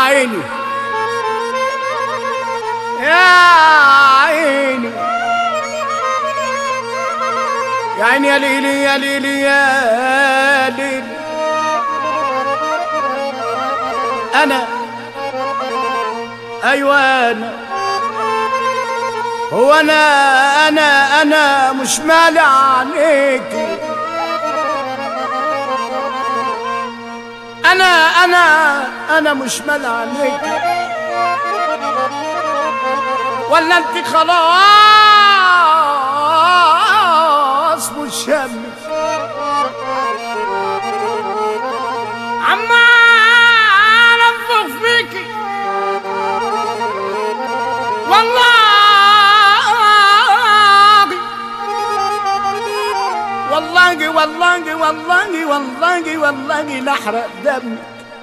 عيني يا عيني يا عيني يا ليلي يا ليلي يا ليلي انا ايوه انا هو انا انا انا مش مالي عليكي انا انا انا مش مالي عليكي ولا انت خلاص مش همك عمال انفخ فيكي والله والله والله والله والله والله نحرق دمك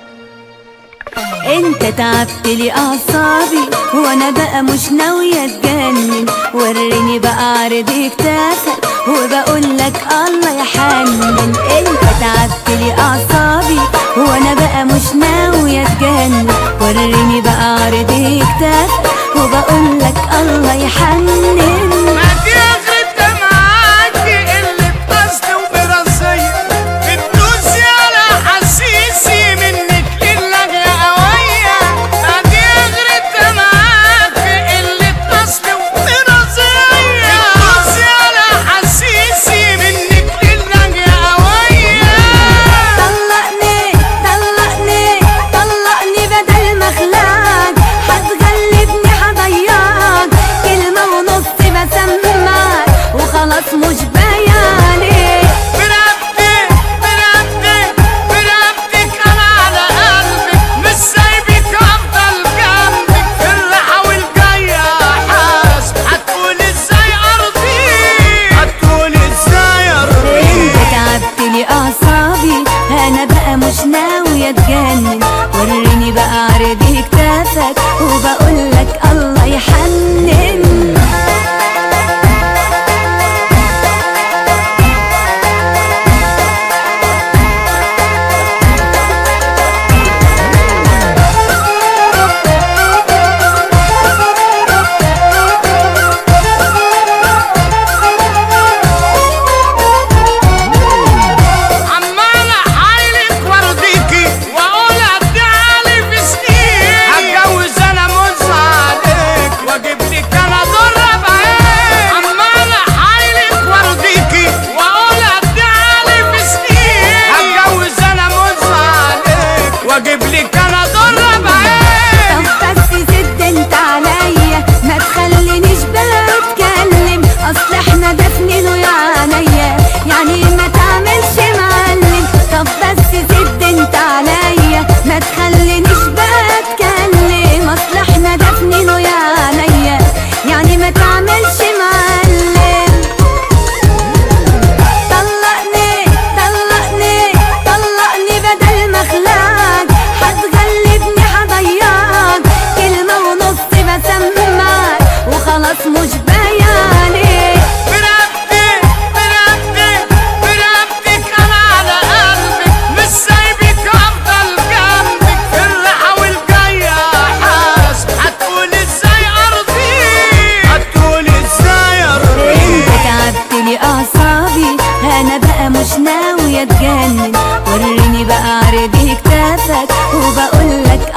انت تعبت لي اعصابي وانا بقى مش ناوية اتجنن وريني بقى عرض كتافك وبقول لك الله يحنن انت تعبت لي اعصابي وانا بقى مش ناوية اتجنن وريني بقى عرض كتافك وبقول لك الله يحنن ما دي غربت معاكي اللي بقصد وبراسية بتدوسي على حسيسي منك إلا يا قوية ما دي غربت معاكي اللي بقصد وبراسية بتدوسي على حسيسي منك إلا يا قوية طلقني طلقني طلقني بدل ما اخلعك هتغلبني هضيعك كلمة ونص بسمعك وخلاص مش بايعني برقبتي برقبتي برقبتك انا على قلبك مش سايبك افضل جنبك في الراحة والجاية حاسب هتقول ازاي ارضيك هتقول ازاي انت ارضيك تعبت لي اعصابي انا بقى مش ناوية اتجنن وريني بقى عرض كتافك وبقول لك الله يحنن عمال احايلك وارضيكي واقول ادعالي في سنين هتجوز انا مز عليك واجيب لك انا ضرب عين عمال احايلك وارضيكي واقول ادعالي في سنين هتجوز انا مز عليك واجيب لك انا ضرب عين طب بس سد انت عليا ما تخلينيش بقى اتكلم اصل احنا دفنينه يا عينيا يعني ما تعملش معلم طب بس سد انت عليا ما تخلينيش بقى اتكلم اصل احنا دفنينه يا عينيا يعني ما تعملش معلم طلقني طلقني طلقني بدل ما اخلعك هتغلبني هضيعك كلمة ونص بسمعك وخلاص مش بايعني برقبتي برقبتي برقبتك انا على قلبك مش سايبك افضل جنبك في الراحة والجاية حاسب هتقول ازاي ارضيك هتقول ازاي انت ارضيك تعبت لي اعصابي انا بقى مش ناوية اتجنن وريني بقى عرض كتافك وبقول لك